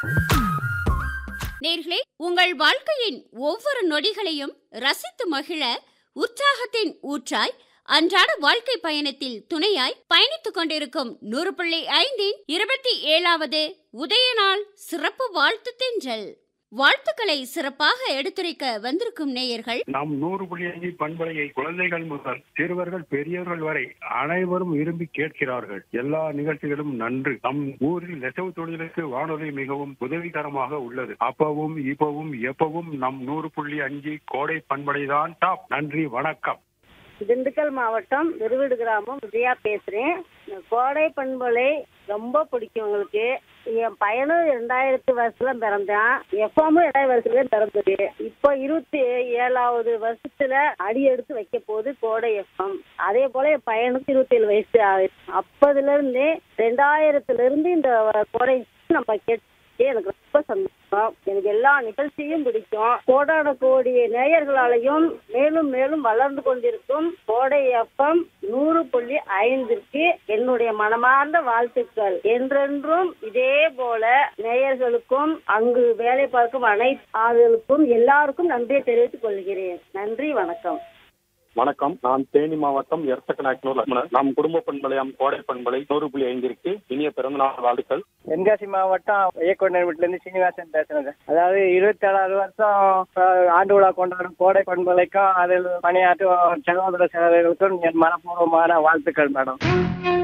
நேர்களே உங்கள் வாழ்க்கையின் ஒவ்வொரு நொடிகளையும் ரசித்து மகிழ உற்சாகத்தின் ஊற்றாய் அன்றாட வாழ்க்கை பயணத்தில் துணையாய் பயணித்துக் கொண்டிருக்கும் நூறு புள்ளி ஐந்தின் இருபத்தி ஏழாவது உதயநாள் சிறப்பு வாழ்த்து தென்றல் வாழ்த்துக்களை சிறப்பாக எடுத்துரைக்க வந்திருக்கும் நேயர்கள் நம் நூறு புள்ளி அஞ்சு பண்பலையை குழந்தைகள் முதல் சிறுவர்கள் பெரியவர்கள் வரை அனைவரும் விரும்பி கேட்கிறார்கள் எல்லா நிகழ்ச்சிகளும் நன்று நம் ஊரில் நெசவு தொழிலுக்கு வானொலி மிகவும் உதவிகரமாக உள்ளது அப்பவும் இப்பவும் எப்பவும் நம் நூறு புள்ளி அஞ்சு கோடை பண்பலை தான் டாப் நன்றி வணக்கம் திண்டுக்கல் மாவட்டம் திருவிடு கிராமம் விஜயா பேசுறேன் இந்த கோடை பண்பலை ரொம்ப பிடிக்கும் உங்களுக்கு என் பையனும் ரெண்டாயிரத்து வருஷத்துல பிறந்தான் எஃப்எம்மும் ரெண்டாயிரம் வருஷத்துல பிறந்தது இப்போ இருபத்தி ஏழாவது வருஷத்துல அடி எடுத்து வைக்க போகுது கோடை எஃப்எம் அதே போல என் பையனுக்கு இருபத்தி ஏழு வயசு ஆகுது அப்பதுல இருந்தே ரெண்டாயிரத்துல இருந்து இந்த கோடை நம்ம கேட்டு எனக்கு ரொம்ப சந்தோஷம் எனக்கு எல்லா நிகழ்ச்சியும் பிடிக்கும் கோடான கோடி நேயர்களாலையும் மேலும் மேலும் வளர்ந்து கொண்டிருக்கும் கோடை எஃப்எம் நூறு புள்ளி ஐந்திற்கு என்னுடைய மனமார்ந்த வாழ்த்துக்கள் என்றென்றும் இதே போல நேயர்களுக்கும் அங்கு வேலை பார்க்கும் அனைத்து ஆளுகளுக்கும் எல்லாருக்கும் நன்றியை தெரிவித்துக் கொள்கிறேன் நன்றி வணக்கம் வணக்கம் நான் தேனி மாவட்டம் எர்த்தக்கநாயக்கனூர் லட்சுமணன் நம் குடும்ப பண்பலையாம் கோடை பண்பலை நூறு புள்ளி ஐந்திற்கு இனிய பிறந்தநாள் வாழ்த்துக்கள் தென்காசி மாவட்டம் இயக்குனர் வீட்டுல இருந்து சீனிவாசன் பேசுறேங்க அதாவது இருபத்தி ஏழாவது வருஷம் அஹ், ஆண்டு விழா கொண்டாடும் கோடை பண்பலைக்கும் அதில் பணியாற்றும் சகோதர சகோதரிகளுக்கும் என் மனப்பூர்வமான வாழ்த்துக்கள் மேடம்